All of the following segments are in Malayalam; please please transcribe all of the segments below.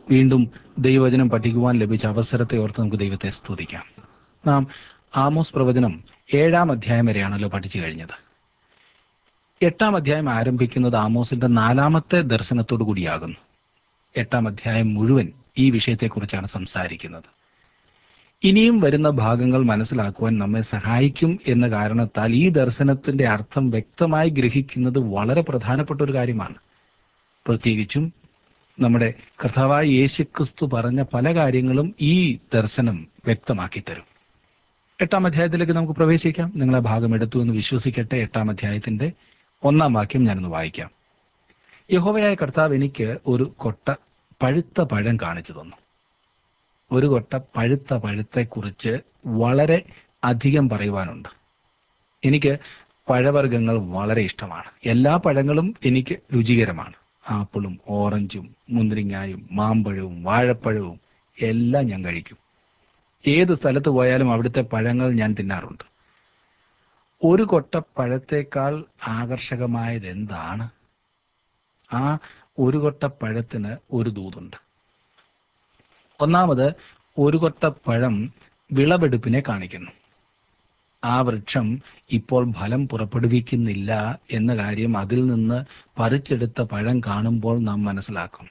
വീണ്ടും ദൈവവചനം പഠിക്കുവാൻ ലഭിച്ച അവസരത്തെ ഓർത്ത് നമുക്ക് ദൈവത്തെ സ്തുതിക്കാം നാം ആമോസ് പ്രവചനം ഏഴാം അധ്യായം വരെയാണല്ലോ പഠിച്ചു കഴിഞ്ഞത് എട്ടാം അധ്യായം ആരംഭിക്കുന്നത് ആമോസിന്റെ നാലാമത്തെ ദർശനത്തോടു കൂടിയാകുന്നു എട്ടാം അധ്യായം മുഴുവൻ ഈ വിഷയത്തെക്കുറിച്ചാണ് സംസാരിക്കുന്നത് ഇനിയും വരുന്ന ഭാഗങ്ങൾ മനസ്സിലാക്കുവാൻ നമ്മെ സഹായിക്കും എന്ന കാരണത്താൽ ഈ ദർശനത്തിന്റെ അർത്ഥം വ്യക്തമായി ഗ്രഹിക്കുന്നത് വളരെ പ്രധാനപ്പെട്ട ഒരു കാര്യമാണ് പ്രത്യേകിച്ചും നമ്മുടെ കർത്താവായ യേശുക്രിസ്തു പറഞ്ഞ പല കാര്യങ്ങളും ഈ ദർശനം വ്യക്തമാക്കി തരും എട്ടാം അധ്യായത്തിലേക്ക് നമുക്ക് പ്രവേശിക്കാം നിങ്ങൾ ആ ഭാഗം എടുത്തു എന്ന് വിശ്വസിക്കട്ടെ എട്ടാം അധ്യായത്തിന്റെ ഒന്നാം വാക്യം ഞാനൊന്ന് വായിക്കാം യഹോവയായ കർത്താവ് എനിക്ക് ഒരു കൊട്ട പഴുത്ത പഴം കാണിച്ചു തന്നു ഒരു കൊട്ട പഴുത്ത പഴത്തെക്കുറിച്ച് വളരെ അധികം പറയുവാനുണ്ട് എനിക്ക് പഴവർഗ്ഗങ്ങൾ വളരെ ഇഷ്ടമാണ് എല്ലാ പഴങ്ങളും എനിക്ക് രുചികരമാണ് ആപ്പിളും ഓറഞ്ചും മുന്തിരിങ്ങായും മാമ്പഴവും വാഴപ്പഴവും എല്ലാം ഞാൻ കഴിക്കും ഏത് സ്ഥലത്ത് പോയാലും അവിടുത്തെ പഴങ്ങൾ ഞാൻ തിന്നാറുണ്ട് ഒരു കൊട്ട പഴത്തേക്കാൾ ആകർഷകമായത് എന്താണ് ആ ഒരു കൊട്ട പഴത്തിന് ഒരു ദൂതുണ്ട് ഒന്നാമത് ഒരു കൊട്ട പഴം വിളവെടുപ്പിനെ കാണിക്കുന്നു ആ വൃക്ഷം ഇപ്പോൾ ഫലം പുറപ്പെടുവിക്കുന്നില്ല എന്ന കാര്യം അതിൽ നിന്ന് പറിച്ചെടുത്ത പഴം കാണുമ്പോൾ നാം മനസ്സിലാക്കും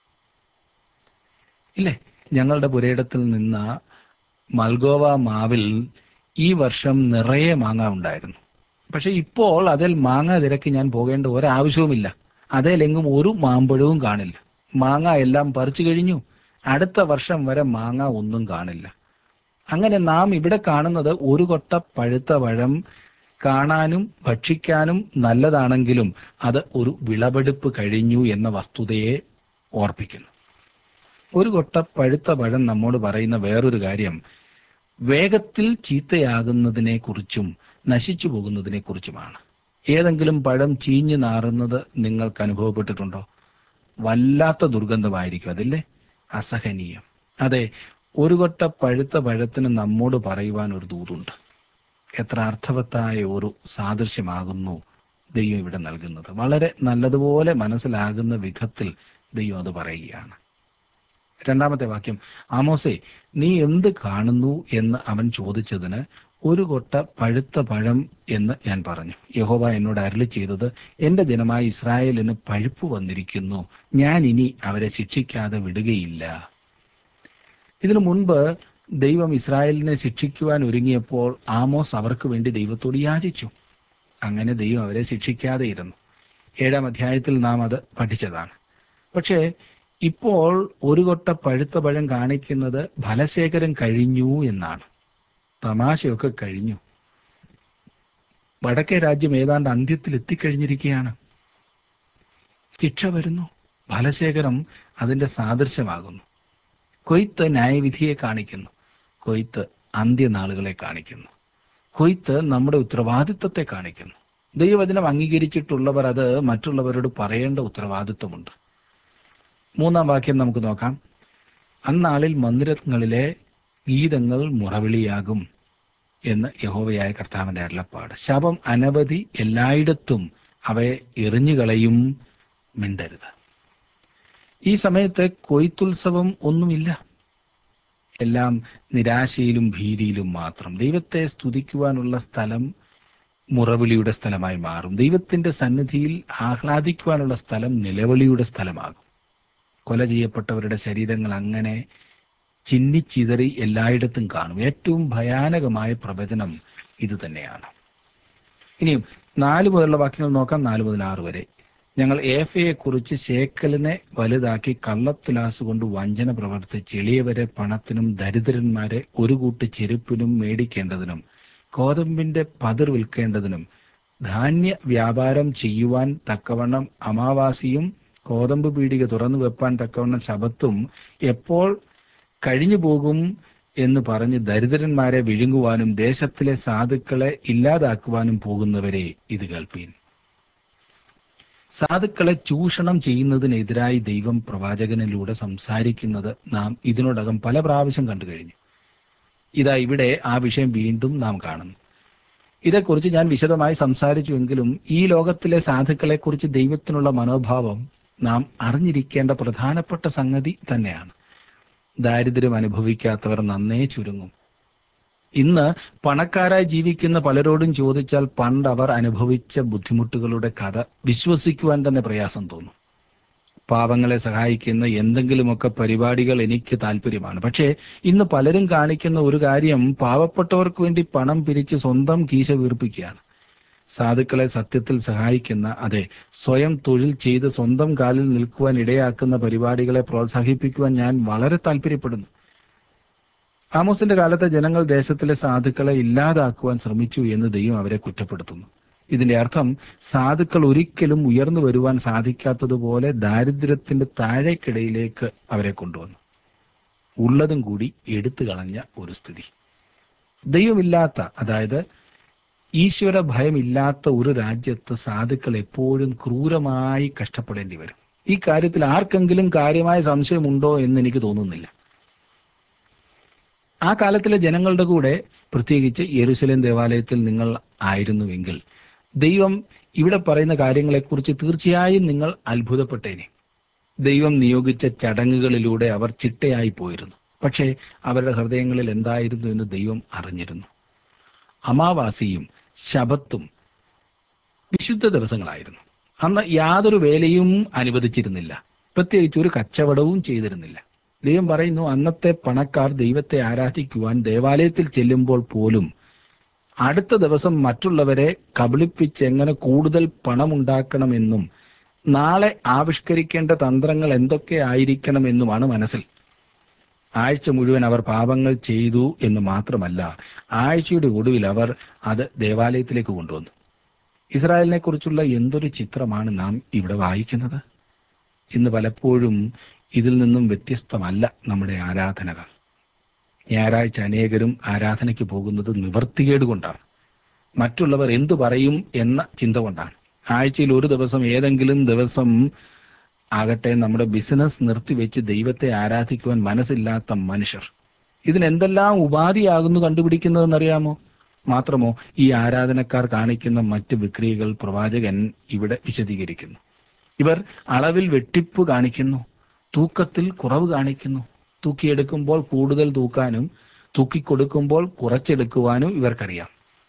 ഇല്ലേ ഞങ്ങളുടെ പുരയിടത്തിൽ നിന്ന മൽഗോവ മാവിൽ ഈ വർഷം നിറയെ മാങ്ങ ഉണ്ടായിരുന്നു പക്ഷെ ഇപ്പോൾ അതിൽ മാങ്ങ തിരക്കി ഞാൻ പോകേണ്ട ഒരാവശ്യവുമില്ല അതിലെങ്ങും ഒരു മാമ്പഴവും കാണില്ല മാങ്ങ എല്ലാം പറിച്ചു കഴിഞ്ഞു അടുത്ത വർഷം വരെ മാങ്ങ ഒന്നും കാണില്ല അങ്ങനെ നാം ഇവിടെ കാണുന്നത് ഒരു കൊട്ട പഴുത്ത പഴം കാണാനും ഭക്ഷിക്കാനും നല്ലതാണെങ്കിലും അത് ഒരു വിളവെടുപ്പ് കഴിഞ്ഞു എന്ന വസ്തുതയെ ഓർപ്പിക്കുന്നു ഒരു കൊട്ട പഴുത്ത പഴം നമ്മോട് പറയുന്ന വേറൊരു കാര്യം വേഗത്തിൽ ചീത്തയാകുന്നതിനെ കുറിച്ചും നശിച്ചു പോകുന്നതിനെ കുറിച്ചുമാണ് ഏതെങ്കിലും പഴം ചീഞ്ഞു നാറുന്നത് നിങ്ങൾക്ക് അനുഭവപ്പെട്ടിട്ടുണ്ടോ വല്ലാത്ത ദുർഗന്ധമായിരിക്കും അതില്ലേ അസഹനീയം അതെ ഒരു കൊട്ട പഴുത്ത പഴത്തിന് നമ്മോട് പറയുവാൻ ഒരു ദൂതുണ്ട് എത്ര അർത്ഥവത്തായ ഒരു സാദൃശ്യമാകുന്നു ദൈവം ഇവിടെ നൽകുന്നത് വളരെ നല്ലതുപോലെ മനസ്സിലാകുന്ന വിധത്തിൽ ദൈവം അത് പറയുകയാണ് രണ്ടാമത്തെ വാക്യം ആമോസേ നീ എന്ത് കാണുന്നു എന്ന് അവൻ ചോദിച്ചതിന് ഒരു കൊട്ട പഴുത്ത പഴം എന്ന് ഞാൻ പറഞ്ഞു യഹോവ എന്നോട് അരളി ചെയ്തത് എന്റെ ജനമായ ഇസ്രായേലിന് പഴുപ്പ് വന്നിരിക്കുന്നു ഞാൻ ഇനി അവരെ ശിക്ഷിക്കാതെ വിടുകയില്ല ഇതിനു മുൻപ് ദൈവം ഇസ്രായേലിനെ ശിക്ഷിക്കുവാൻ ഒരുങ്ങിയപ്പോൾ ആമോസ് അവർക്ക് വേണ്ടി ദൈവത്തോട് യാചിച്ചു അങ്ങനെ ദൈവം അവരെ ശിക്ഷിക്കാതെ ഇരുന്നു ഏഴാം അധ്യായത്തിൽ നാം അത് പഠിച്ചതാണ് പക്ഷേ ഇപ്പോൾ ഒരു കൊട്ട പഴുത്ത പഴം കാണിക്കുന്നത് ഫലശേഖരം കഴിഞ്ഞു എന്നാണ് തമാശയൊക്കെ കഴിഞ്ഞു വടക്കേ രാജ്യം ഏതാണ്ട് അന്ത്യത്തിൽ എത്തിക്കഴിഞ്ഞിരിക്കുകയാണ് ശിക്ഷ വരുന്നു ഫലശേഖരം അതിന്റെ സാദൃശ്യമാകുന്നു കൊയ്ത്ത് ന്യായവിധിയെ കാണിക്കുന്നു കൊയ്ത്ത് അന്ത്യനാളുകളെ കാണിക്കുന്നു കൊയ്ത്ത് നമ്മുടെ ഉത്തരവാദിത്വത്തെ കാണിക്കുന്നു ദൈവവചനം അംഗീകരിച്ചിട്ടുള്ളവർ അത് മറ്റുള്ളവരോട് പറയേണ്ട ഉത്തരവാദിത്വമുണ്ട് മൂന്നാം വാക്യം നമുക്ക് നോക്കാം അന്നാളിൽ മന്ദിരങ്ങളിലെ ഗീതങ്ങൾ മുറവിളിയാകും എന്ന് യഹോവയായ കർത്താവിന്റെ അരുളപ്പാട് ശവം അനവധി എല്ലായിടത്തും അവയെ എറിഞ്ഞുകളയും മിണ്ടരുത് ഈ സമയത്ത് കൊയ്ത്തുത്സവം ഒന്നുമില്ല എല്ലാം നിരാശയിലും ഭീതിയിലും മാത്രം ദൈവത്തെ സ്തുതിക്കുവാനുള്ള സ്ഥലം മുറവിളിയുടെ സ്ഥലമായി മാറും ദൈവത്തിന്റെ സന്നിധിയിൽ ആഹ്ലാദിക്കുവാനുള്ള സ്ഥലം നിലവിളിയുടെ സ്ഥലമാകും കൊല ചെയ്യപ്പെട്ടവരുടെ ശരീരങ്ങൾ അങ്ങനെ ചിന്നിച്ചിതറി എല്ലായിടത്തും കാണും ഏറ്റവും ഭയാനകമായ പ്രവചനം ഇത് തന്നെയാണ് ഇനിയും നാല് മുതലുള്ള വാക്യങ്ങൾ നോക്കാം നാല് മുതൽ ആറ് വരെ ഞങ്ങൾ ഏഫയെ കുറിച്ച് ശേക്കലിനെ വലുതാക്കി കള്ളത്തുലാസ് കൊണ്ട് വഞ്ചന പ്രവർത്തിച്ച് എളിയവരെ പണത്തിനും ദരിദ്രന്മാരെ ഒരു കൂട്ട് ചെരുപ്പിനും മേടിക്കേണ്ടതിനും കോതമ്പിന്റെ പതിർ വിൽക്കേണ്ടതിനും ധാന്യ വ്യാപാരം ചെയ്യുവാൻ തക്കവണ്ണം അമാവാസിയും കോതമ്പ് പീടിക തുറന്നു വെപ്പാൻ തക്കവണ്ണം ശബത്തും എപ്പോൾ കഴിഞ്ഞു പോകും എന്ന് പറഞ്ഞ് ദരിദ്രന്മാരെ വിഴുങ്ങുവാനും ദേശത്തിലെ സാധുക്കളെ ഇല്ലാതാക്കുവാനും പോകുന്നവരെ ഇത് കേൾപ്പീൻ സാധുക്കളെ ചൂഷണം ചെയ്യുന്നതിനെതിരായി ദൈവം പ്രവാചകനിലൂടെ സംസാരിക്കുന്നത് നാം ഇതിനോടകം പല പ്രാവശ്യം കണ്ടു കഴിഞ്ഞു ഇതാ ഇവിടെ ആ വിഷയം വീണ്ടും നാം കാണുന്നു ഇതേക്കുറിച്ച് ഞാൻ വിശദമായി സംസാരിച്ചുവെങ്കിലും ഈ ലോകത്തിലെ സാധുക്കളെ കുറിച്ച് ദൈവത്തിനുള്ള മനോഭാവം നാം അറിഞ്ഞിരിക്കേണ്ട പ്രധാനപ്പെട്ട സംഗതി തന്നെയാണ് ദാരിദ്ര്യം അനുഭവിക്കാത്തവർ നന്നേ ചുരുങ്ങും ഇന്ന് പണക്കാരായി ജീവിക്കുന്ന പലരോടും ചോദിച്ചാൽ പണ്ട് അവർ അനുഭവിച്ച ബുദ്ധിമുട്ടുകളുടെ കഥ വിശ്വസിക്കുവാൻ തന്നെ പ്രയാസം തോന്നും പാവങ്ങളെ സഹായിക്കുന്ന എന്തെങ്കിലുമൊക്കെ പരിപാടികൾ എനിക്ക് താല്പര്യമാണ് പക്ഷേ ഇന്ന് പലരും കാണിക്കുന്ന ഒരു കാര്യം പാവപ്പെട്ടവർക്ക് വേണ്ടി പണം പിരിച്ച് സ്വന്തം കീശ വീർപ്പിക്കുകയാണ് സാധുക്കളെ സത്യത്തിൽ സഹായിക്കുന്ന അതെ സ്വയം തൊഴിൽ ചെയ്ത് സ്വന്തം കാലിൽ നിൽക്കുവാൻ ഇടയാക്കുന്ന പരിപാടികളെ പ്രോത്സാഹിപ്പിക്കുവാൻ ഞാൻ വളരെ താല്പര്യപ്പെടുന്നു ആമോസിന്റെ കാലത്തെ ജനങ്ങൾ ദേശത്തിലെ സാധുക്കളെ ഇല്ലാതാക്കുവാൻ ശ്രമിച്ചു എന്ന് ദൈവം അവരെ കുറ്റപ്പെടുത്തുന്നു ഇതിന്റെ അർത്ഥം സാധുക്കൾ ഒരിക്കലും ഉയർന്നു വരുവാൻ സാധിക്കാത്തതുപോലെ ദാരിദ്ര്യത്തിന്റെ താഴേക്കിടയിലേക്ക് അവരെ കൊണ്ടുവന്നു ഉള്ളതും കൂടി എടുത്തു കളഞ്ഞ ഒരു സ്ഥിതി ദൈവമില്ലാത്ത അതായത് ഈശ്വര ഭയമില്ലാത്ത ഒരു രാജ്യത്ത് സാധുക്കൾ എപ്പോഴും ക്രൂരമായി കഷ്ടപ്പെടേണ്ടി വരും ഈ കാര്യത്തിൽ ആർക്കെങ്കിലും കാര്യമായ സംശയമുണ്ടോ എന്ന് എനിക്ക് തോന്നുന്നില്ല ആ കാലത്തിലെ ജനങ്ങളുടെ കൂടെ പ്രത്യേകിച്ച് യെരുസലേം ദേവാലയത്തിൽ നിങ്ങൾ ആയിരുന്നുവെങ്കിൽ ദൈവം ഇവിടെ പറയുന്ന കാര്യങ്ങളെക്കുറിച്ച് തീർച്ചയായും നിങ്ങൾ അത്ഭുതപ്പെട്ടേനെ ദൈവം നിയോഗിച്ച ചടങ്ങുകളിലൂടെ അവർ ചിട്ടയായി പോയിരുന്നു പക്ഷേ അവരുടെ ഹൃദയങ്ങളിൽ എന്തായിരുന്നു എന്ന് ദൈവം അറിഞ്ഞിരുന്നു അമാവാസിയും ശബത്തും വിശുദ്ധ ദിവസങ്ങളായിരുന്നു അന്ന് യാതൊരു വേലയും അനുവദിച്ചിരുന്നില്ല പ്രത്യേകിച്ച് ഒരു കച്ചവടവും ചെയ്തിരുന്നില്ല ദൈവം പറയുന്നു അന്നത്തെ പണക്കാർ ദൈവത്തെ ആരാധിക്കുവാൻ ദേവാലയത്തിൽ ചെല്ലുമ്പോൾ പോലും അടുത്ത ദിവസം മറ്റുള്ളവരെ കബളിപ്പിച്ച് എങ്ങനെ കൂടുതൽ പണമുണ്ടാക്കണമെന്നും നാളെ ആവിഷ്കരിക്കേണ്ട തന്ത്രങ്ങൾ എന്തൊക്കെ ആയിരിക്കണമെന്നുമാണ് മനസ്സിൽ ആഴ്ച മുഴുവൻ അവർ പാപങ്ങൾ ചെയ്തു എന്ന് മാത്രമല്ല ആഴ്ചയുടെ ഒടുവിൽ അവർ അത് ദേവാലയത്തിലേക്ക് കൊണ്ടുവന്നു ഇസ്രായേലിനെ കുറിച്ചുള്ള എന്തൊരു ചിത്രമാണ് നാം ഇവിടെ വായിക്കുന്നത് ഇന്ന് പലപ്പോഴും ഇതിൽ നിന്നും വ്യത്യസ്തമല്ല നമ്മുടെ ആരാധനകൾ ഞായറാഴ്ച അനേകരും ആരാധനയ്ക്ക് പോകുന്നത് നിവർത്തികേട് കൊണ്ടാണ് മറ്റുള്ളവർ എന്തു പറയും എന്ന ചിന്ത കൊണ്ടാണ് ആഴ്ചയിൽ ഒരു ദിവസം ഏതെങ്കിലും ദിവസം ആകട്ടെ നമ്മുടെ ബിസിനസ് നിർത്തിവെച്ച് ദൈവത്തെ ആരാധിക്കുവാൻ മനസ്സില്ലാത്ത മനുഷ്യർ ഇതിനെന്തെല്ലാം ഉപാധിയാകുന്നു കണ്ടുപിടിക്കുന്നതെന്നറിയാമോ മാത്രമോ ഈ ആരാധനക്കാർ കാണിക്കുന്ന മറ്റ് വിക്രിയകൾ പ്രവാചകൻ ഇവിടെ വിശദീകരിക്കുന്നു ഇവർ അളവിൽ വെട്ടിപ്പ് കാണിക്കുന്നു തൂക്കത്തിൽ കുറവ് കാണിക്കുന്നു തൂക്കിയെടുക്കുമ്പോൾ കൂടുതൽ തൂക്കാനും തൂക്കിക്കൊടുക്കുമ്പോൾ കുറച്ചെടുക്കുവാനും ഇവർക്കറിയാം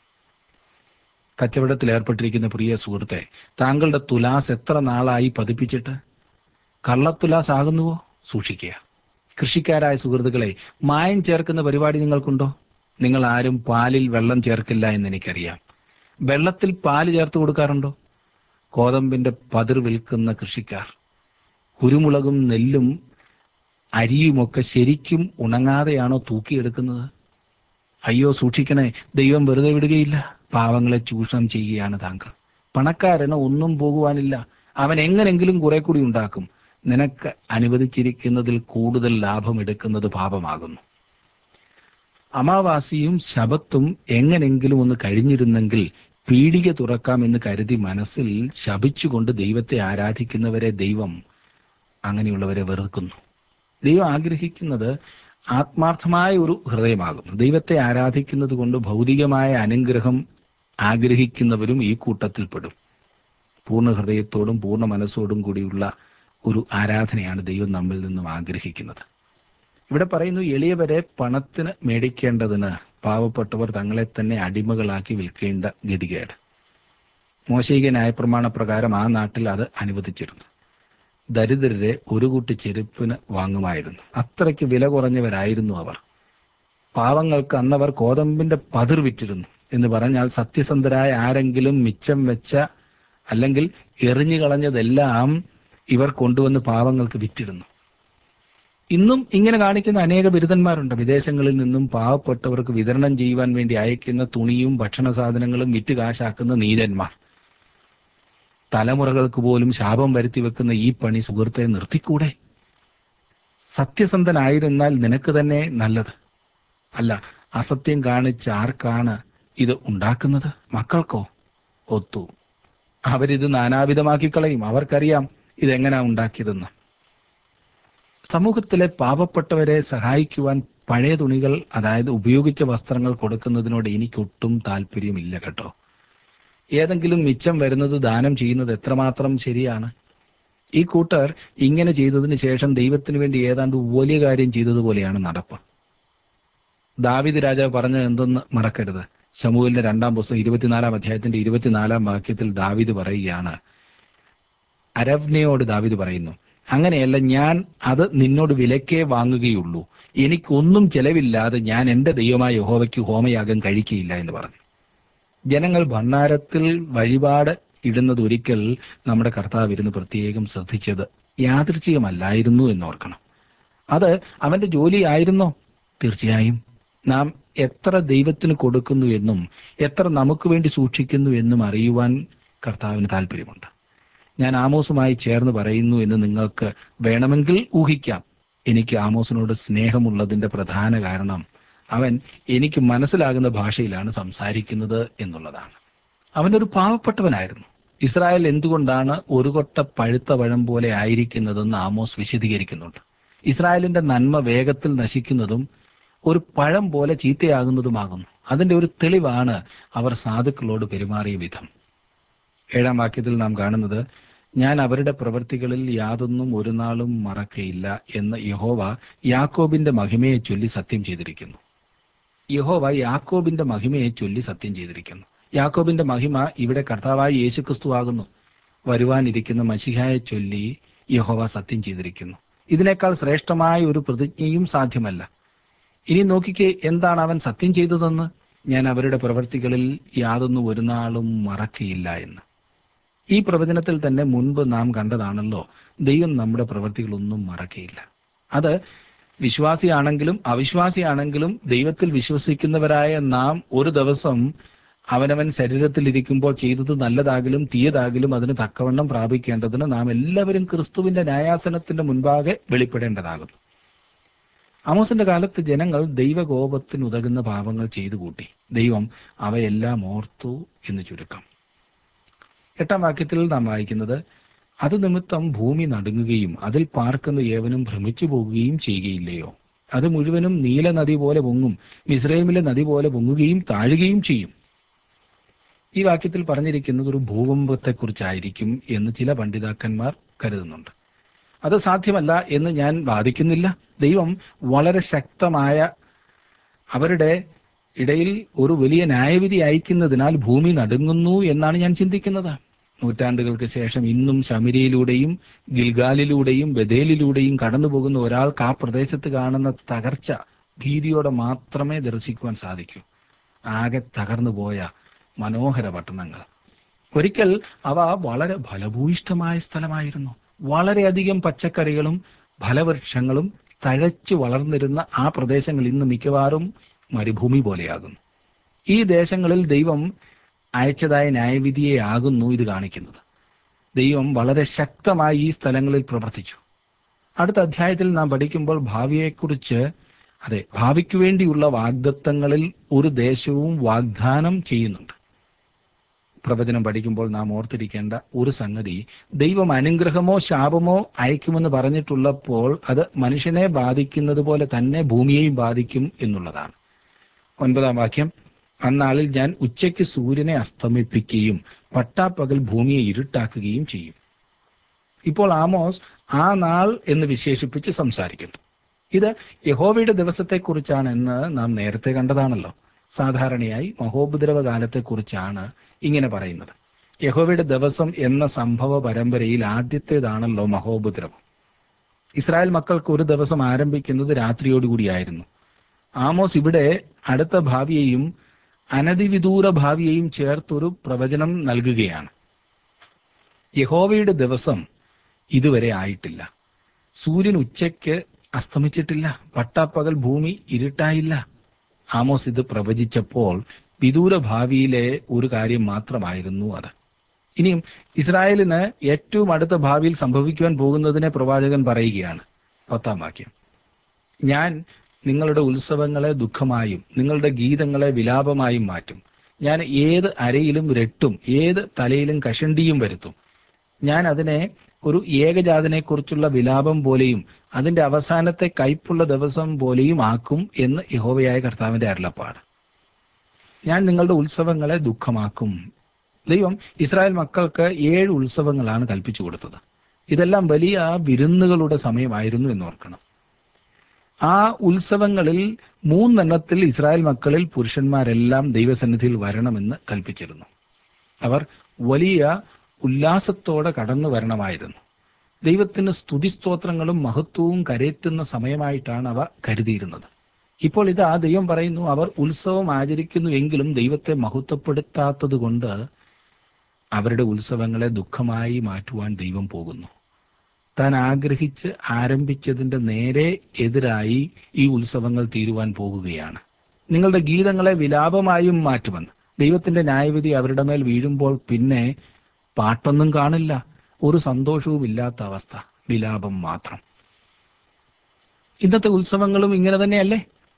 കച്ചവടത്തിൽ ഏർപ്പെട്ടിരിക്കുന്ന പ്രിയ സുഹൃത്തെ താങ്കളുടെ തുലാസ് എത്ര നാളായി പതിപ്പിച്ചിട്ട് കള്ളത്തുലാസ് ആകുന്നുവോ സൂക്ഷിക്കുക കൃഷിക്കാരായ സുഹൃത്തുക്കളെ മായം ചേർക്കുന്ന പരിപാടി നിങ്ങൾക്കുണ്ടോ നിങ്ങൾ ആരും പാലിൽ വെള്ളം ചേർക്കില്ല എന്ന് എനിക്കറിയാം വെള്ളത്തിൽ പാല് ചേർത്ത് കൊടുക്കാറുണ്ടോ കോതമ്പിന്റെ പതിർ വിൽക്കുന്ന കൃഷിക്കാർ കുരുമുളകും നെല്ലും അരിയുമൊക്കെ ശരിക്കും ഉണങ്ങാതെയാണോ തൂക്കിയെടുക്കുന്നത് അയ്യോ സൂക്ഷിക്കണേ ദൈവം വെറുതെ വിടുകയില്ല പാവങ്ങളെ ചൂഷണം ചെയ്യുകയാണ് താങ്കൾ പണക്കാരന് ഒന്നും പോകുവാനില്ല അവൻ എങ്ങനെങ്കിലും കുറെ കൂടി ഉണ്ടാക്കും നിനക്ക് അനുവദിച്ചിരിക്കുന്നതിൽ കൂടുതൽ ലാഭം എടുക്കുന്നത് പാപമാകുന്നു അമാവാസിയും ശബത്തും എങ്ങനെങ്കിലും ഒന്ന് കഴിഞ്ഞിരുന്നെങ്കിൽ പീഡിക തുറക്കാമെന്ന് കരുതി മനസ്സിൽ ശപിച്ചുകൊണ്ട് ദൈവത്തെ ആരാധിക്കുന്നവരെ ദൈവം അങ്ങനെയുള്ളവരെ വെറുക്കുന്നു ദൈവം ആഗ്രഹിക്കുന്നത് ആത്മാർത്ഥമായ ഒരു ഹൃദയമാകുന്നു ദൈവത്തെ ആരാധിക്കുന്നത് കൊണ്ട് ഭൗതികമായ അനുഗ്രഹം ആഗ്രഹിക്കുന്നവരും ഈ കൂട്ടത്തിൽപ്പെടും പൂർണ്ണ ഹൃദയത്തോടും പൂർണ്ണ മനസ്സോടും കൂടിയുള്ള ഒരു ആരാധനയാണ് ദൈവം നമ്മിൽ നിന്നും ആഗ്രഹിക്കുന്നത് ഇവിടെ പറയുന്നു എളിയവരെ പണത്തിന് മേടിക്കേണ്ടതിന് പാവപ്പെട്ടവർ തങ്ങളെ തന്നെ അടിമകളാക്കി വിൽക്കേണ്ട ഗതികേട് മോശയിക ന്യായപ്രമാണ പ്രകാരം ആ നാട്ടിൽ അത് അനുവദിച്ചിരുന്നു ദരിദ്രരെ ഒരു കൂട്ടി ചെരുപ്പിന് വാങ്ങുമായിരുന്നു അത്രയ്ക്ക് വില കുറഞ്ഞവരായിരുന്നു അവർ പാവങ്ങൾക്ക് അന്നവർ കോതമ്പിന്റെ പതിർ വിറ്റിരുന്നു എന്ന് പറഞ്ഞാൽ സത്യസന്ധരായ ആരെങ്കിലും മിച്ചം വെച്ച അല്ലെങ്കിൽ എറിഞ്ഞു കളഞ്ഞതെല്ലാം ഇവർ കൊണ്ടുവന്ന് പാവങ്ങൾക്ക് വിറ്റിരുന്നു ഇന്നും ഇങ്ങനെ കാണിക്കുന്ന അനേക ബിരുദന്മാരുണ്ട് വിദേശങ്ങളിൽ നിന്നും പാവപ്പെട്ടവർക്ക് വിതരണം ചെയ്യുവാൻ വേണ്ടി അയക്കുന്ന തുണിയും ഭക്ഷണ സാധനങ്ങളും വിറ്റ് കാശാക്കുന്ന നീചന്മാർ തലമുറകൾക്ക് പോലും ശാപം വരുത്തി വെക്കുന്ന ഈ പണി സുഹൃത്തെ നിർത്തിക്കൂടെ സത്യസന്ധനായിരുന്നാൽ നിനക്ക് തന്നെ നല്ലത് അല്ല അസത്യം കാണിച്ച് ആർക്കാണ് ഇത് ഉണ്ടാക്കുന്നത് മക്കൾക്കോ ഒത്തു അവരിത് നാനാവിധമാക്കി കളയും അവർക്കറിയാം ഇതെങ്ങനാ ഉണ്ടാക്കിയതെന്ന് സമൂഹത്തിലെ പാവപ്പെട്ടവരെ സഹായിക്കുവാൻ പഴയ തുണികൾ അതായത് ഉപയോഗിച്ച വസ്ത്രങ്ങൾ കൊടുക്കുന്നതിനോട് എനിക്കൊട്ടും താല്പര്യമില്ല കേട്ടോ ഏതെങ്കിലും മിച്ചം വരുന്നത് ദാനം ചെയ്യുന്നത് എത്രമാത്രം ശരിയാണ് ഈ കൂട്ടർ ഇങ്ങനെ ചെയ്തതിന് ശേഷം ദൈവത്തിന് വേണ്ടി ഏതാണ്ട് വലിയ കാര്യം ചെയ്തതുപോലെയാണ് നടപ്പ് ദാവിദ് രാജാവ് പറഞ്ഞത് എന്തെന്ന് മറക്കരുത് ശമൂലിന്റെ രണ്ടാം പുസ്തകം ഇരുപത്തിനാലാം അധ്യായത്തിന്റെ ഇരുപത്തിനാലാം വാക്യത്തിൽ ദാവിദ് പറയുകയാണ് അരവ്നയോട് ദാവിദ് പറയുന്നു അങ്ങനെയല്ല ഞാൻ അത് നിന്നോട് വിലക്കേ വാങ്ങുകയുള്ളൂ എനിക്കൊന്നും ചെലവില്ലാതെ ഞാൻ എന്റെ ദൈവമായ യഹോവയ്ക്ക് ഹോമയാഗം കഴിക്കുകയില്ല എന്ന് പറഞ്ഞു ജനങ്ങൾ ഭണ്ഡാരത്തിൽ വഴിപാട് ഇടുന്നത് ഒരിക്കൽ നമ്മുടെ കർത്താവ് ഇരുന്ന് പ്രത്യേകം ശ്രദ്ധിച്ചത് യാദൃച്ഛികമല്ലായിരുന്നു എന്നോർക്കണം അത് അവന്റെ ജോലിയായിരുന്നോ തീർച്ചയായും നാം എത്ര ദൈവത്തിന് കൊടുക്കുന്നു എന്നും എത്ര നമുക്ക് വേണ്ടി സൂക്ഷിക്കുന്നു എന്നും അറിയുവാൻ കർത്താവിന് താല്പര്യമുണ്ട് ഞാൻ ആമോസുമായി ചേർന്ന് പറയുന്നു എന്ന് നിങ്ങൾക്ക് വേണമെങ്കിൽ ഊഹിക്കാം എനിക്ക് ആമോസിനോട് സ്നേഹമുള്ളതിന്റെ പ്രധാന കാരണം അവൻ എനിക്ക് മനസ്സിലാകുന്ന ഭാഷയിലാണ് സംസാരിക്കുന്നത് എന്നുള്ളതാണ് അവനൊരു പാവപ്പെട്ടവനായിരുന്നു ഇസ്രായേൽ എന്തുകൊണ്ടാണ് ഒരു കൊട്ട പഴുത്ത പഴം പോലെ ആയിരിക്കുന്നതെന്ന് ആമോസ് വിശദീകരിക്കുന്നുണ്ട് ഇസ്രായേലിന്റെ നന്മ വേഗത്തിൽ നശിക്കുന്നതും ഒരു പഴം പോലെ ചീത്തയാകുന്നതുമാകുന്നു അതിന്റെ ഒരു തെളിവാണ് അവർ സാധുക്കളോട് പെരുമാറിയ വിധം ഏഴാം വാക്യത്തിൽ നാം കാണുന്നത് ഞാൻ അവരുടെ പ്രവൃത്തികളിൽ യാതൊന്നും ഒരു നാളും മറക്കയില്ല എന്ന് യഹോവ യാക്കോബിന്റെ മഹിമയെ ചൊല്ലി സത്യം ചെയ്തിരിക്കുന്നു യഹോവ യാക്കോബിന്റെ മഹിമയെ ചൊല്ലി സത്യം ചെയ്തിരിക്കുന്നു യാക്കോബിന്റെ മഹിമ ഇവിടെ കർത്താവായ യേശുക്രിസ്തു ആകുന്നു വരുവാനിരിക്കുന്ന മഷിഹായെ ചൊല്ലി യഹോവ സത്യം ചെയ്തിരിക്കുന്നു ഇതിനേക്കാൾ ശ്രേഷ്ഠമായ ഒരു പ്രതിജ്ഞയും സാധ്യമല്ല ഇനി നോക്കിക്കേ എന്താണ് അവൻ സത്യം ചെയ്തതെന്ന് ഞാൻ അവരുടെ പ്രവൃത്തികളിൽ യാതൊന്നും ഒരു നാളും മറക്കയില്ല എന്ന് ഈ പ്രവചനത്തിൽ തന്നെ മുൻപ് നാം കണ്ടതാണല്ലോ ദൈവം നമ്മുടെ പ്രവൃത്തികളൊന്നും മറക്കയില്ല അത് വിശ്വാസിയാണെങ്കിലും അവിശ്വാസിയാണെങ്കിലും ദൈവത്തിൽ വിശ്വസിക്കുന്നവരായ നാം ഒരു ദിവസം അവനവൻ ശരീരത്തിൽ ഇരിക്കുമ്പോൾ ചെയ്തത് നല്ലതാകിലും തീയതാകിലും അതിന് തക്കവണ്ണം പ്രാപിക്കേണ്ടതിന് നാം എല്ലാവരും ക്രിസ്തുവിന്റെ ന്യായാസനത്തിന്റെ മുൻപാകെ വെളിപ്പെടേണ്ടതാകുന്നു ആമോസിന്റെ കാലത്ത് ജനങ്ങൾ ദൈവകോപത്തിനുതകുന്ന പാപങ്ങൾ ചെയ്തു കൂട്ടി ദൈവം അവയെല്ലാം ഓർത്തു എന്ന് ചുരുക്കം എട്ടാം വാക്യത്തിൽ നാം വായിക്കുന്നത് അത് നിമിത്തം ഭൂമി നടുങ്ങുകയും അതിൽ പാർക്കുന്ന ഏവനും ഭ്രമിച്ചു പോകുകയും ചെയ്യുകയില്ലയോ അത് മുഴുവനും നീല നദി പോലെ പൊങ്ങും മിസ്രൈമിലെ നദി പോലെ പൊങ്ങുകയും താഴുകയും ചെയ്യും ഈ വാക്യത്തിൽ പറഞ്ഞിരിക്കുന്നത് ഒരു ഭൂകമ്പത്തെക്കുറിച്ചായിരിക്കും എന്ന് ചില പണ്ഡിതാക്കന്മാർ കരുതുന്നുണ്ട് അത് സാധ്യമല്ല എന്ന് ഞാൻ വാദിക്കുന്നില്ല ദൈവം വളരെ ശക്തമായ അവരുടെ ഇടയിൽ ഒരു വലിയ ന്യായവിധി അയക്കുന്നതിനാൽ ഭൂമി നടുങ്ങുന്നു എന്നാണ് ഞാൻ ചിന്തിക്കുന്നത് നൂറ്റാണ്ടുകൾക്ക് ശേഷം ഇന്നും ശമിരിയിലൂടെയും ഗിൽഗാലിലൂടെയും ബദേലിലൂടെയും കടന്നു പോകുന്ന ഒരാൾക്ക് ആ പ്രദേശത്ത് കാണുന്ന തകർച്ച ഭീതിയോടെ മാത്രമേ ദർശിക്കുവാൻ സാധിക്കൂ ആകെ തകർന്നു പോയ മനോഹര പട്ടണങ്ങൾ ഒരിക്കൽ അവ വളരെ ഫലഭൂയിഷ്ഠമായ സ്ഥലമായിരുന്നു വളരെയധികം പച്ചക്കറികളും ഫലവൃക്ഷങ്ങളും തഴച്ചു വളർന്നിരുന്ന ആ പ്രദേശങ്ങൾ ഇന്ന് മിക്കവാറും മരുഭൂമി പോലെയാകുന്നു ഈ ദേശങ്ങളിൽ ദൈവം അയച്ചതായ ന്യായവിധിയെ ആകുന്നു ഇത് കാണിക്കുന്നത് ദൈവം വളരെ ശക്തമായി ഈ സ്ഥലങ്ങളിൽ പ്രവർത്തിച്ചു അടുത്ത അധ്യായത്തിൽ നാം പഠിക്കുമ്പോൾ ഭാവിയെക്കുറിച്ച് അതെ ഭാവിക്ക് വേണ്ടിയുള്ള വാഗ്ദത്തങ്ങളിൽ ഒരു ദേശവും വാഗ്ദാനം ചെയ്യുന്നുണ്ട് പ്രവചനം പഠിക്കുമ്പോൾ നാം ഓർത്തിരിക്കേണ്ട ഒരു സംഗതി ദൈവം അനുഗ്രഹമോ ശാപമോ അയക്കുമെന്ന് പറഞ്ഞിട്ടുള്ളപ്പോൾ അത് മനുഷ്യനെ ബാധിക്കുന്നത് പോലെ തന്നെ ഭൂമിയെയും ബാധിക്കും എന്നുള്ളതാണ് ഒൻപതാം വാക്യം അന്നാളിൽ ഞാൻ ഉച്ചയ്ക്ക് സൂര്യനെ അസ്തമിപ്പിക്കുകയും പട്ടാപ്പകൽ ഭൂമിയെ ഇരുട്ടാക്കുകയും ചെയ്യും ഇപ്പോൾ ആമോസ് ആ നാൾ എന്ന് വിശേഷിപ്പിച്ച് സംസാരിക്കുന്നു ഇത് യഹോവയുടെ ദിവസത്തെക്കുറിച്ചാണെന്ന് നാം നേരത്തെ കണ്ടതാണല്ലോ സാധാരണയായി മഹോപദ്രവ കാലത്തെക്കുറിച്ചാണ് ഇങ്ങനെ പറയുന്നത് യഹോവയുടെ ദിവസം എന്ന സംഭവ പരമ്പരയിൽ ആദ്യത്തേതാണല്ലോ മഹോപദ്രവം ഇസ്രായേൽ മക്കൾക്ക് ഒരു ദിവസം ആരംഭിക്കുന്നത് രാത്രിയോടുകൂടിയായിരുന്നു ആമോസ് ഇവിടെ അടുത്ത ഭാവിയെയും അനതിവിദൂര ഭാവിയെയും ചേർത്തൊരു പ്രവചനം നൽകുകയാണ് യഹോവയുടെ ദിവസം ഇതുവരെ ആയിട്ടില്ല സൂര്യൻ ഉച്ചയ്ക്ക് അസ്തമിച്ചിട്ടില്ല പട്ടാപ്പകൽ ഭൂമി ഇരുട്ടായില്ല ആമോസ് ഇത് പ്രവചിച്ചപ്പോൾ വിദൂര ഭാവിയിലെ ഒരു കാര്യം മാത്രമായിരുന്നു അത് ഇനിയും ഇസ്രായേലിന് ഏറ്റവും അടുത്ത ഭാവിയിൽ സംഭവിക്കുവാൻ പോകുന്നതിനെ പ്രവാചകൻ പറയുകയാണ് പത്താം വാക്യം ഞാൻ നിങ്ങളുടെ ഉത്സവങ്ങളെ ദുഃഖമായും നിങ്ങളുടെ ഗീതങ്ങളെ വിലാപമായും മാറ്റും ഞാൻ ഏത് അരയിലും രട്ടും ഏത് തലയിലും കഷണ്ടിയും വരുത്തും ഞാൻ അതിനെ ഒരു ഏകജാതനെ കുറിച്ചുള്ള വിലാപം പോലെയും അതിന്റെ അവസാനത്തെ കയ്പുള്ള ദിവസം പോലെയും ആക്കും എന്ന് യഹോവയായ കർത്താവിന്റെ അരുളപ്പാട് ഞാൻ നിങ്ങളുടെ ഉത്സവങ്ങളെ ദുഃഖമാക്കും ദൈവം ഇസ്രായേൽ മക്കൾക്ക് ഏഴ് ഉത്സവങ്ങളാണ് കൽപ്പിച്ചു കൊടുത്തത് ഇതെല്ലാം വലിയ വിരുന്നുകളുടെ സമയമായിരുന്നു എന്നോർക്കണം ആ ഉത്സവങ്ങളിൽ മൂന്നെണ്ണത്തിൽ ഇസ്രായേൽ മക്കളിൽ പുരുഷന്മാരെല്ലാം ദൈവസന്നിധിയിൽ വരണമെന്ന് കൽപ്പിച്ചിരുന്നു അവർ വലിയ ഉല്ലാസത്തോടെ കടന്നു വരണമായിരുന്നു ദൈവത്തിന് സ്തുതിസ്തോത്രങ്ങളും മഹത്വവും കരയറ്റുന്ന സമയമായിട്ടാണ് അവ കരുതിയിരുന്നത് ഇപ്പോൾ ഇതാ ദൈവം പറയുന്നു അവർ ഉത്സവം ആചരിക്കുന്നു എങ്കിലും ദൈവത്തെ മഹത്വപ്പെടുത്താത്തത് കൊണ്ട് അവരുടെ ഉത്സവങ്ങളെ ദുഃഖമായി മാറ്റുവാൻ ദൈവം പോകുന്നു താൻ ആഗ്രഹിച്ച് ആരംഭിച്ചതിന്റെ നേരെ എതിരായി ഈ ഉത്സവങ്ങൾ തീരുവാൻ പോകുകയാണ് നിങ്ങളുടെ ഗീതങ്ങളെ വിലാപമായും മാറ്റുമെന്ന് ദൈവത്തിന്റെ ന്യായവിധി അവരുടെ മേൽ വീഴുമ്പോൾ പിന്നെ പാട്ടൊന്നും കാണില്ല ഒരു സന്തോഷവും ഇല്ലാത്ത അവസ്ഥ വിലാപം മാത്രം ഇന്നത്തെ ഉത്സവങ്ങളും ഇങ്ങനെ തന്നെയല്ലേ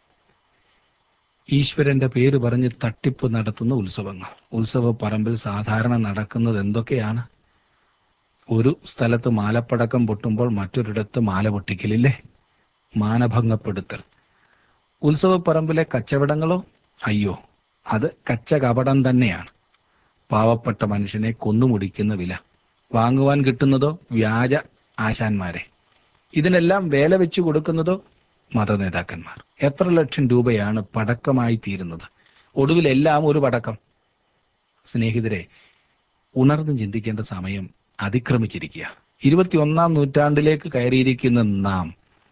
ഈശ്വരന്റെ പേര് പറഞ്ഞ് തട്ടിപ്പ് നടത്തുന്ന ഉത്സവങ്ങൾ ഉത്സവ പറമ്പിൽ സാധാരണ നടക്കുന്നത് എന്തൊക്കെയാണ് ഒരു സ്ഥലത്ത് മാലപ്പടക്കം പൊട്ടുമ്പോൾ മറ്റൊരിടത്ത് മാല പൊട്ടിക്കലില്ലേ മാനഭംഗപ്പെടുത്തൽ ഉത്സവപ്പറമ്പിലെ കച്ചവടങ്ങളോ അയ്യോ അത് കച്ച കപടം തന്നെയാണ് പാവപ്പെട്ട മനുഷ്യനെ കൊന്നുമുടിക്കുന്ന വില വാങ്ങുവാൻ കിട്ടുന്നതോ വ്യാജ ആശാന്മാരെ ഇതിനെല്ലാം വേല വെച്ചു കൊടുക്കുന്നതോ മതനേതാക്കന്മാർ എത്ര ലക്ഷം രൂപയാണ് പടക്കമായി തീരുന്നത് ഒടുവിലെല്ലാം ഒരു പടക്കം സ്നേഹിതരെ ഉണർന്ന് ചിന്തിക്കേണ്ട സമയം അതിക്രമിച്ചിരിക്കുക ഇരുപത്തിയൊന്നാം നൂറ്റാണ്ടിലേക്ക് കയറിയിരിക്കുന്ന നാം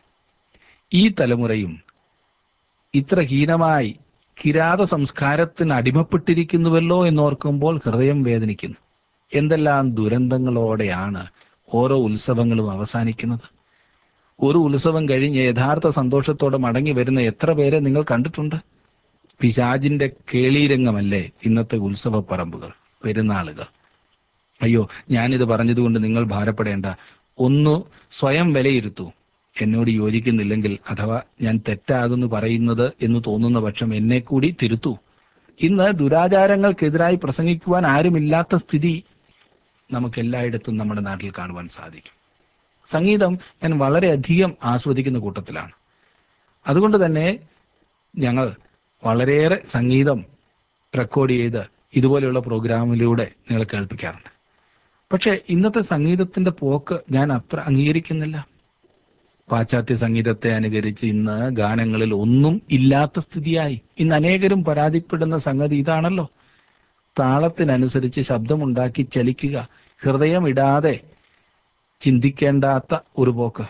ഈ തലമുറയും ഇത്ര ഹീനമായി കിരാത സംസ്കാരത്തിന് അടിമപ്പെട്ടിരിക്കുന്നുവല്ലോ എന്നോർക്കുമ്പോൾ ഹൃദയം വേദനിക്കുന്നു എന്തെല്ലാം ദുരന്തങ്ങളോടെയാണ് ഓരോ ഉത്സവങ്ങളും അവസാനിക്കുന്നത് ഒരു ഉത്സവം കഴിഞ്ഞ് യഥാർത്ഥ സന്തോഷത്തോടെ മടങ്ങി വരുന്ന എത്ര പേരെ നിങ്ങൾ കണ്ടിട്ടുണ്ട് പിശാജിന്റെ കേളീരംഗമല്ലേ ഇന്നത്തെ ഉത്സവ പറമ്പുകൾ പെരുന്നാളുകൾ അയ്യോ ഞാനിത് പറഞ്ഞതുകൊണ്ട് നിങ്ങൾ ഭാരപ്പെടേണ്ട ഒന്ന് സ്വയം വിലയിരുത്തൂ എന്നോട് യോജിക്കുന്നില്ലെങ്കിൽ അഥവാ ഞാൻ തെറ്റാകുന്നു പറയുന്നത് എന്ന് തോന്നുന്ന പക്ഷം എന്നെ കൂടി തിരുത്തൂ ഇന്ന് ദുരാചാരങ്ങൾക്കെതിരായി പ്രസംഗിക്കുവാൻ ആരുമില്ലാത്ത സ്ഥിതി നമുക്ക് എല്ലായിടത്തും നമ്മുടെ നാട്ടിൽ കാണുവാൻ സാധിക്കും സംഗീതം ഞാൻ വളരെയധികം ആസ്വദിക്കുന്ന കൂട്ടത്തിലാണ് അതുകൊണ്ട് തന്നെ ഞങ്ങൾ വളരെയേറെ സംഗീതം റെക്കോർഡ് ചെയ്ത് ഇതുപോലെയുള്ള പ്രോഗ്രാമിലൂടെ നിങ്ങൾ കേൾപ്പിക്കാറുണ്ട് പക്ഷേ ഇന്നത്തെ സംഗീതത്തിന്റെ പോക്ക് ഞാൻ അത്ര അംഗീകരിക്കുന്നില്ല പാശ്ചാത്യ സംഗീതത്തെ അനുകരിച്ച് ഇന്ന് ഗാനങ്ങളിൽ ഒന്നും ഇല്ലാത്ത സ്ഥിതിയായി ഇന്ന് അനേകരും പരാതിപ്പെടുന്ന സംഗതി ഇതാണല്ലോ താളത്തിനനുസരിച്ച് ശബ്ദമുണ്ടാക്കി ചലിക്കുക ഹൃദയം ഇടാതെ ചിന്തിക്കേണ്ടാത്ത ഒരു പോക്ക്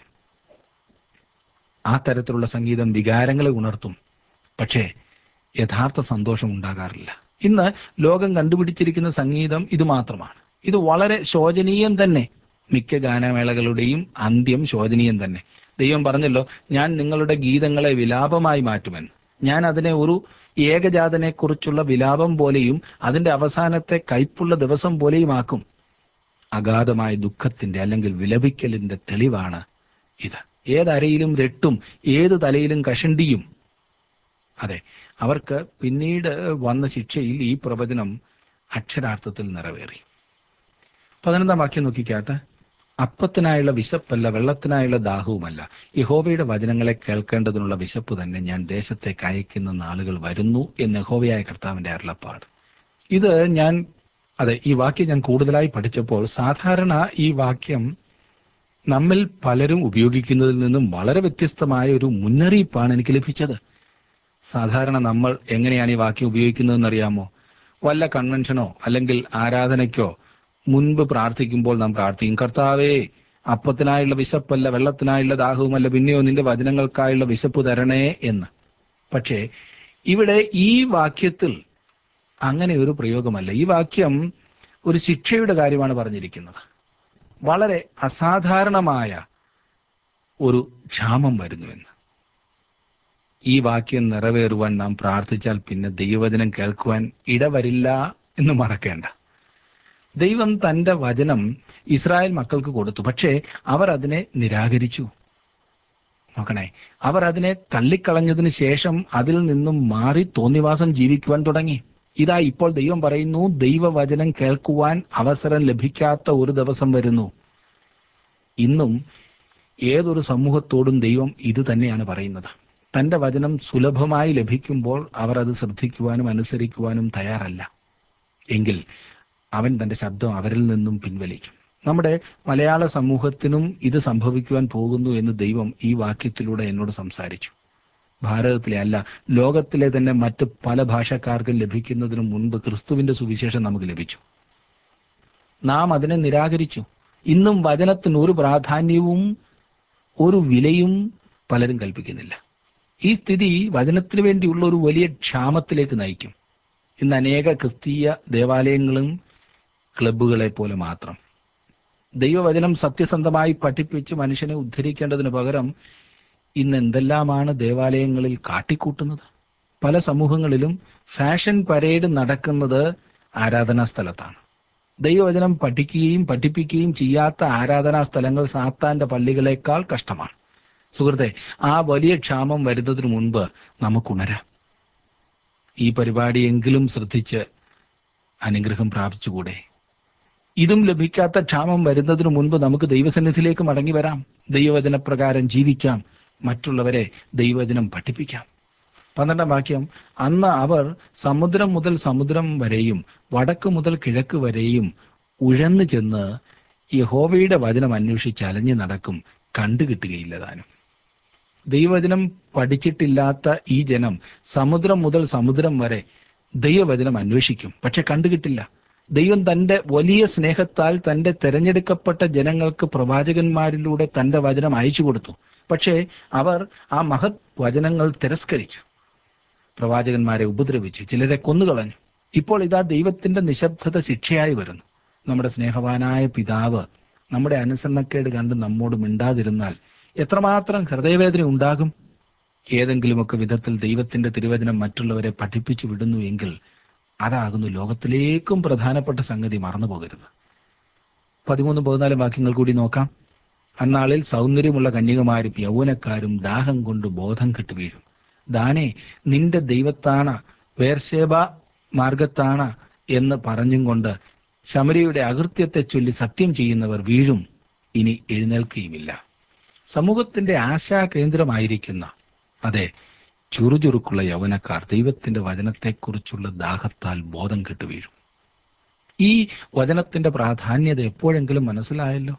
ആ തരത്തിലുള്ള സംഗീതം വികാരങ്ങളെ ഉണർത്തും പക്ഷേ യഥാർത്ഥ സന്തോഷം ഉണ്ടാകാറില്ല ഇന്ന് ലോകം കണ്ടുപിടിച്ചിരിക്കുന്ന സംഗീതം ഇത് മാത്രമാണ് ഇത് വളരെ ശോചനീയം തന്നെ മിക്ക ഗാനമേളകളുടെയും അന്ത്യം ശോചനീയം തന്നെ ദൈവം പറഞ്ഞല്ലോ ഞാൻ നിങ്ങളുടെ ഗീതങ്ങളെ വിലാപമായി മാറ്റുമെന്ന് ഞാൻ അതിനെ ഒരു ഏകജാതനെ കുറിച്ചുള്ള വിലാപം പോലെയും അതിന്റെ അവസാനത്തെ കൈപ്പുള്ള ദിവസം പോലെയും ആക്കും അഗാധമായ ദുഃഖത്തിന്റെ അല്ലെങ്കിൽ വിലപിക്കലിന്റെ തെളിവാണ് ഇത് ഏതരയിലും രട്ടും ഏത് തലയിലും കഷണ്ടിയും അതെ അവർക്ക് പിന്നീട് വന്ന ശിക്ഷയിൽ ഈ പ്രവചനം അക്ഷരാർത്ഥത്തിൽ നിറവേറി പതിനൊന്നാം വാക്യം നോക്കിക്കാട്ടെ അപ്പത്തിനായുള്ള വിശപ്പല്ല വെള്ളത്തിനായുള്ള ദാഹവുമല്ല യഹോവയുടെ വചനങ്ങളെ കേൾക്കേണ്ടതിനുള്ള വിശപ്പ് തന്നെ ഞാൻ ദേശത്തേക്ക് അയക്കുന്ന നാളുകൾ വരുന്നു എന്ന് യഹോവയായ കർത്താവിന്റെ അരുളപ്പാട് ഇത് ഞാൻ അതെ ഈ വാക്യം ഞാൻ കൂടുതലായി പഠിച്ചപ്പോൾ സാധാരണ ഈ വാക്യം നമ്മിൽ പലരും ഉപയോഗിക്കുന്നതിൽ നിന്നും വളരെ വ്യത്യസ്തമായ ഒരു മുന്നറിയിപ്പാണ് എനിക്ക് ലഭിച്ചത് സാധാരണ നമ്മൾ എങ്ങനെയാണ് ഈ വാക്യം ഉപയോഗിക്കുന്നതെന്ന് അറിയാമോ വല്ല കൺവെൻഷനോ അല്ലെങ്കിൽ ആരാധനയ്ക്കോ മുൻപ് പ്രാർത്ഥിക്കുമ്പോൾ നാം പ്രാർത്ഥിക്കും കർത്താവേ അപ്പത്തിനായുള്ള വിശപ്പല്ല വെള്ളത്തിനായുള്ള ദാഹവുമല്ല പിന്നെയോ നിന്റെ വചനങ്ങൾക്കായുള്ള വിശപ്പ് തരണേ എന്ന് പക്ഷേ ഇവിടെ ഈ വാക്യത്തിൽ അങ്ങനെ ഒരു പ്രയോഗമല്ല ഈ വാക്യം ഒരു ശിക്ഷയുടെ കാര്യമാണ് പറഞ്ഞിരിക്കുന്നത് വളരെ അസാധാരണമായ ഒരു ക്ഷാമം വരുന്നുവെന്ന് ഈ വാക്യം നിറവേറുവാൻ നാം പ്രാർത്ഥിച്ചാൽ പിന്നെ ദൈവവചനം കേൾക്കുവാൻ ഇടവരില്ല എന്ന് മറക്കേണ്ട ദൈവം തന്റെ വചനം ഇസ്രായേൽ മക്കൾക്ക് കൊടുത്തു പക്ഷേ അവർ അതിനെ നിരാകരിച്ചു നോക്കണേ അവർ അതിനെ തള്ളിക്കളഞ്ഞതിന് ശേഷം അതിൽ നിന്നും മാറി തോന്നിവാസം ജീവിക്കുവാൻ തുടങ്ങി ഇതാ ഇപ്പോൾ ദൈവം പറയുന്നു ദൈവവചനം കേൾക്കുവാൻ അവസരം ലഭിക്കാത്ത ഒരു ദിവസം വരുന്നു ഇന്നും ഏതൊരു സമൂഹത്തോടും ദൈവം ഇത് തന്നെയാണ് പറയുന്നത് തന്റെ വചനം സുലഭമായി ലഭിക്കുമ്പോൾ അവർ അത് ശ്രദ്ധിക്കുവാനും അനുസരിക്കുവാനും തയ്യാറല്ല എങ്കിൽ അവൻ തന്റെ ശബ്ദം അവരിൽ നിന്നും പിൻവലിക്കും നമ്മുടെ മലയാള സമൂഹത്തിനും ഇത് സംഭവിക്കുവാൻ പോകുന്നു എന്ന് ദൈവം ഈ വാക്യത്തിലൂടെ എന്നോട് സംസാരിച്ചു ഭാരതത്തിലെ അല്ല ലോകത്തിലെ തന്നെ മറ്റ് പല ഭാഷക്കാർക്കും ലഭിക്കുന്നതിന് മുൻപ് ക്രിസ്തുവിന്റെ സുവിശേഷം നമുക്ക് ലഭിച്ചു നാം അതിനെ നിരാകരിച്ചു ഇന്നും വചനത്തിന് ഒരു പ്രാധാന്യവും ഒരു വിലയും പലരും കൽപ്പിക്കുന്നില്ല ഈ സ്ഥിതി വചനത്തിന് വേണ്ടിയുള്ള ഒരു വലിയ ക്ഷാമത്തിലേക്ക് നയിക്കും ഇന്ന് അനേക ക്രിസ്തീയ ദേവാലയങ്ങളും ക്ലബ്ബുകളെ പോലെ മാത്രം ദൈവവചനം സത്യസന്ധമായി പഠിപ്പിച്ച് മനുഷ്യനെ ഉദ്ധരിക്കേണ്ടതിന് പകരം ഇന്ന് എന്തെല്ലാമാണ് ദേവാലയങ്ങളിൽ കാട്ടിക്കൂട്ടുന്നത് പല സമൂഹങ്ങളിലും ഫാഷൻ പരേഡ് നടക്കുന്നത് ആരാധനാ സ്ഥലത്താണ് ദൈവവചനം പഠിക്കുകയും പഠിപ്പിക്കുകയും ചെയ്യാത്ത ആരാധനാ സ്ഥലങ്ങൾ സാത്താന്റെ പള്ളികളെക്കാൾ കഷ്ടമാണ് സുഹൃത്തെ ആ വലിയ ക്ഷാമം വരുന്നതിന് മുൻപ് നമുക്കുണരാം ഈ പരിപാടിയെങ്കിലും ശ്രദ്ധിച്ച് അനുഗ്രഹം പ്രാപിച്ചുകൂടെ ഇതും ലഭിക്കാത്ത ക്ഷാമം വരുന്നതിന് മുൻപ് നമുക്ക് ദൈവസന്നിധിയിലേക്ക് മടങ്ങി വരാം ദൈവവചന പ്രകാരം ജീവിക്കാം മറ്റുള്ളവരെ ദൈവവചനം പഠിപ്പിക്കാം പന്ത്രണ്ടാം വാക്യം അന്ന് അവർ സമുദ്രം മുതൽ സമുദ്രം വരെയും വടക്ക് മുതൽ കിഴക്ക് വരെയും ഉഴന്നു ചെന്ന് യഹോവയുടെ വചനം അന്വേഷിച്ച് അലഞ്ഞു നടക്കും കണ്ടുകിട്ടുകയില്ല താനും ദൈവവചനം പഠിച്ചിട്ടില്ലാത്ത ഈ ജനം സമുദ്രം മുതൽ സമുദ്രം വരെ ദൈവവചനം അന്വേഷിക്കും പക്ഷെ കണ്ടുകിട്ടില്ല ദൈവം തന്റെ വലിയ സ്നേഹത്താൽ തന്റെ തെരഞ്ഞെടുക്കപ്പെട്ട ജനങ്ങൾക്ക് പ്രവാചകന്മാരിലൂടെ തന്റെ വചനം അയച്ചു കൊടുത്തു പക്ഷേ അവർ ആ മഹത് വചനങ്ങൾ തിരസ്കരിച്ചു പ്രവാചകന്മാരെ ഉപദ്രവിച്ചു ചിലരെ കൊന്നുകളഞ്ഞു ഇപ്പോൾ ഇതാ ദൈവത്തിന്റെ നിശബ്ദത ശിക്ഷയായി വരുന്നു നമ്മുടെ സ്നേഹവാനായ പിതാവ് നമ്മുടെ അനുസരണക്കേട് കണ്ട് നമ്മോട് മിണ്ടാതിരുന്നാൽ എത്രമാത്രം ഹൃദയവേദന ഉണ്ടാകും ഏതെങ്കിലുമൊക്കെ വിധത്തിൽ ദൈവത്തിന്റെ തിരുവചനം മറ്റുള്ളവരെ പഠിപ്പിച്ചു വിടുന്നു എങ്കിൽ അതാകുന്നു ലോകത്തിലേക്കും പ്രധാനപ്പെട്ട സംഗതി മറന്നു പോകരുത് പതിമൂന്ന് പതിനാലും വാക്യങ്ങൾ കൂടി നോക്കാം അന്നാളിൽ സൗന്ദര്യമുള്ള കന്യകമാരും യൗവനക്കാരും ദാഹം കൊണ്ട് ബോധം കെട്ട് വീഴും ദാനെ നിന്റെ ദൈവത്താണ വേർശേബ മാർഗത്താണ എന്ന് പറഞ്ഞും കൊണ്ട് ശമരിയുടെ അകൃത്യത്തെ ചൊല്ലി സത്യം ചെയ്യുന്നവർ വീഴും ഇനി എഴുന്നേൽക്കുകയുമില്ല സമൂഹത്തിന്റെ ആശാ കേന്ദ്രമായിരിക്കുന്ന അതെ ചുറുചുറുക്കുള്ള യൗവനക്കാർ ദൈവത്തിന്റെ വചനത്തെക്കുറിച്ചുള്ള ദാഹത്താൽ ബോധം കെട്ട് വീഴും ഈ വചനത്തിന്റെ പ്രാധാന്യത എപ്പോഴെങ്കിലും മനസ്സിലായല്ലോ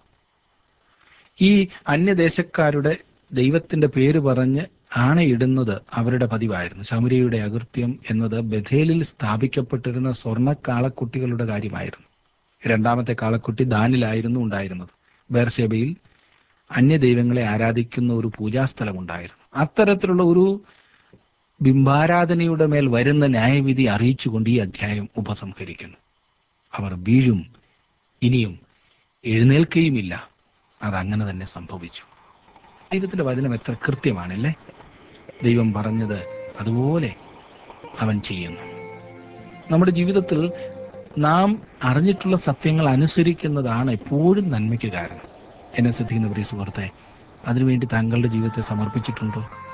ഈ അന്യദേശക്കാരുടെ ദൈവത്തിന്റെ പേര് പറഞ്ഞ് ആണയിടുന്നത് അവരുടെ പതിവായിരുന്നു ശമരിയുടെ അകൃത്യം എന്നത് ബഥേലിൽ സ്ഥാപിക്കപ്പെട്ടിരുന്ന സ്വർണ്ണ കാളക്കുട്ടികളുടെ കാര്യമായിരുന്നു രണ്ടാമത്തെ കാളക്കുട്ടി ദാനിലായിരുന്നു ഉണ്ടായിരുന്നത് ബേർഷേബയിൽ അന്യദൈവങ്ങളെ ആരാധിക്കുന്ന ഒരു പൂജാസ്ഥലമുണ്ടായിരുന്നു അത്തരത്തിലുള്ള ഒരു ബിംബാരാധനയുടെ മേൽ വരുന്ന ന്യായവിധി അറിയിച്ചുകൊണ്ട് ഈ അധ്യായം ഉപസംഹരിക്കുന്നു അവർ വീഴും ഇനിയും എഴുന്നേൽക്കുകയുമില്ല അതങ്ങനെ തന്നെ സംഭവിച്ചു ദൈവത്തിന്റെ വചനം എത്ര കൃത്യമാണല്ലേ ദൈവം പറഞ്ഞത് അതുപോലെ അവൻ ചെയ്യുന്നു നമ്മുടെ ജീവിതത്തിൽ നാം അറിഞ്ഞിട്ടുള്ള സത്യങ്ങൾ അനുസരിക്കുന്നതാണ് എപ്പോഴും നന്മയ്ക്ക് കാരണം എന്നെ ശ്രദ്ധിക്കുന്ന പ്രിയ സുഹൃത്തെ അതിനുവേണ്ടി താങ്കളുടെ ജീവിതത്തെ സമർപ്പിച്ചിട്ടുണ്ടോ